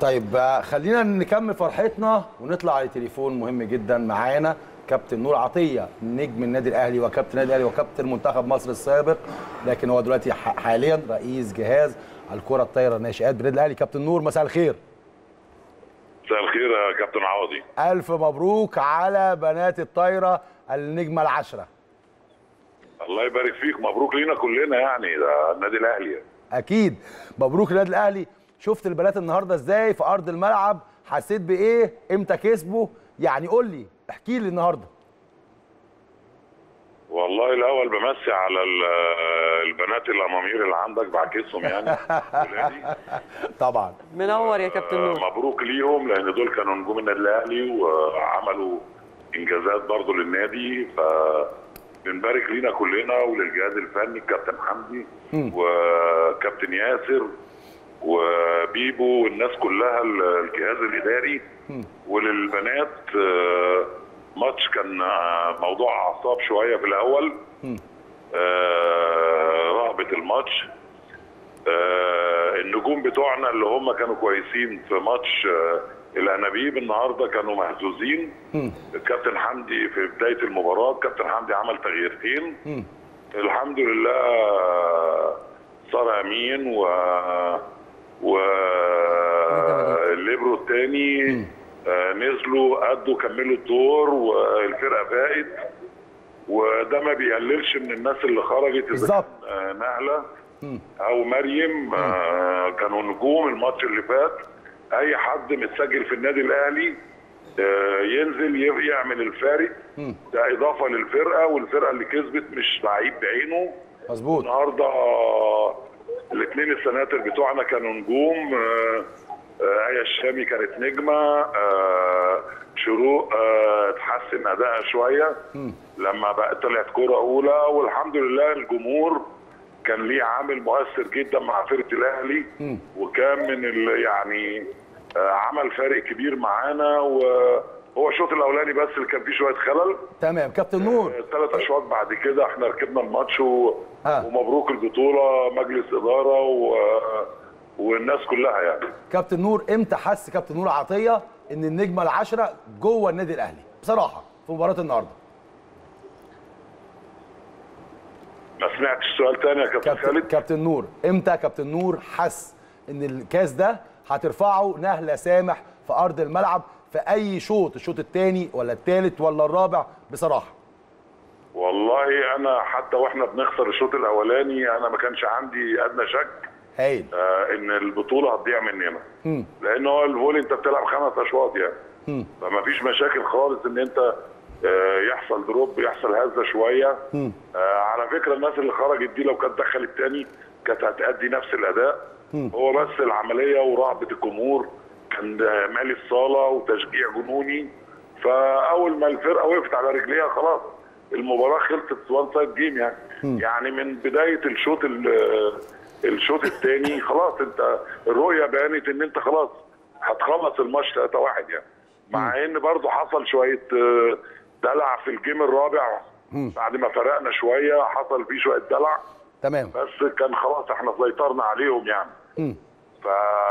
طيب آه، خلينا نكمل فرحتنا ونطلع على تليفون مهم جدا معانا كابتن نور عطيه نجم النادي الاهلي وكابتن النادي الاهلي وكابتن منتخب مصر السابق لكن هو دلوقتي ح- حاليا رئيس جهاز الكره الطايره الناشئات بالنادي الاهلي كابتن نور مساء الخير مساء الخير يا كابتن عوضي الف مبروك على بنات الطايره النجمه العشره الله يبارك فيك مبروك لينا كلنا يعني ده النادي الاهلي اكيد مبروك للنادي الاهلي شفت البنات النهارده ازاي في ارض الملعب حسيت بايه امتى كسبوا يعني قول لي احكي لي النهارده والله الاول بمسي على ال- البنات الامامير اللي عندك بعكسهم يعني ولادي. طبعا منور يا كابتن آه، نور مبروك ليهم لان دول كانوا نجوم النادي الاهلي وعملوا انجازات برضو للنادي ف بنبارك لينا كلنا وللجهاز الفني كابتن حمدي وكابتن ياسر وبيبو والناس كلها ال- الجهاز الاداري وللبنات آه، ماتش كان آه، موضوع اعصاب شويه في الاول آه، رهبه الماتش آه، النجوم بتوعنا اللي هم كانوا كويسين في ماتش آه، الانابيب النهارده كانوا مهزوزين الكابتن حمدي في بدايه المباراه الكابتن حمدي عمل تغييرتين الحمد لله آه، صار امين و و الليبرو الثاني نزلوا ادوا كملوا الدور والفرقه فائت وده ما بيقللش من الناس اللي خرجت إذا بالظبط. كان، آه، نهله او مريم آه، كانوا نجوم الماتش اللي فات اي حد متسجل في النادي الاهلي آه، ينزل ي- يعمل الفارق ده اضافه للفرقه والفرقه اللي كسبت مش لعيب بعينه مظبوط النهارده الاثنين السناتر بتوعنا كانوا نجوم آه، آه، آية الشامي كانت نجمة آه، شروق آه، اتحسن أدائها شوية لما بقى طلعت كرة أولى والحمد لله الجمهور كان ليه عامل مؤثر جدا مع فرقة الأهلي وكان من ال- يعني آه، عمل فارق كبير معانا وهو الشوط الأولاني بس اللي كان فيه شوية خلل تمام كابتن نور ثلاث اشواط بعد كده احنا ركبنا الماتش و... ها. ومبروك البطوله مجلس اداره و... والناس كلها يعني كابتن نور امتى حس كابتن نور عطيه ان النجمه العشره جوه النادي الاهلي بصراحه في مباراه النهارده ما سمعتش سؤال تاني يا كابتن كابتن خالد كابتن نور امتى كابتن نور حس ان الكاس ده هترفعه نهله سامح في ارض الملعب في اي شوط الشوط الثاني ولا الثالث ولا الرابع بصراحه والله انا حتى واحنا بنخسر الشوط الاولاني انا ما كانش عندي ادنى شك هايل آه ان البطوله هتضيع مننا لان هو الفولي انت بتلعب خمس اشواط يعني فما فيش مشاكل خالص ان انت آه يحصل دروب يحصل هزه شويه آه على فكره الناس اللي خرجت دي لو كانت دخلت تاني كانت هتأدي نفس الاداء هو بس العمليه ورهبه الجمهور كان آه، مالي الصاله وتشجيع جنوني فاول ما الفرقه وقفت على رجليها خلاص المباراه خلصت وان سايد جيم يعني يعني من بدايه الشوط ال- الشوط الثاني خلاص انت الرؤيه بانت ان انت خلاص هتخلص الماتش 3 1 يعني مع ان برضو حصل شويه آه، دلع في الجيم الرابع بعد ما فرقنا شويه حصل فيه شويه دلع تمام بس كان خلاص احنا سيطرنا عليهم يعني ف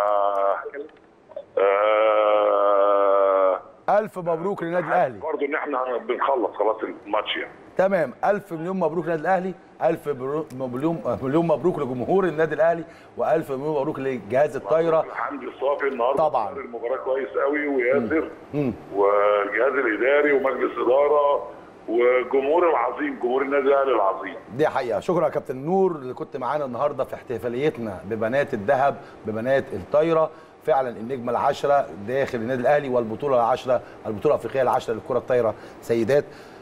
آه... الف مبروك للنادي الاهلي برضه ان احنا بنخلص خلاص الماتش يعني تمام الف مليون مبروك للنادي الاهلي الف برو- مليون مليون مبروك لجمهور النادي الاهلي والف مليون مبروك لجهاز الطايره حمدي الصافي النهارده طبعاً. دار المباراه كويس قوي وياسر والجهاز الاداري ومجلس اداره والجمهور العظيم جمهور النادي الاهلي العظيم دي حقيقه شكرا يا كابتن نور اللي كنت معانا النهارده في احتفاليتنا ببنات الذهب ببنات الطايره فعلا النجمه العشره داخل النادي الاهلي والبطوله العشره البطوله الافريقيه العشره للكره الطايره سيدات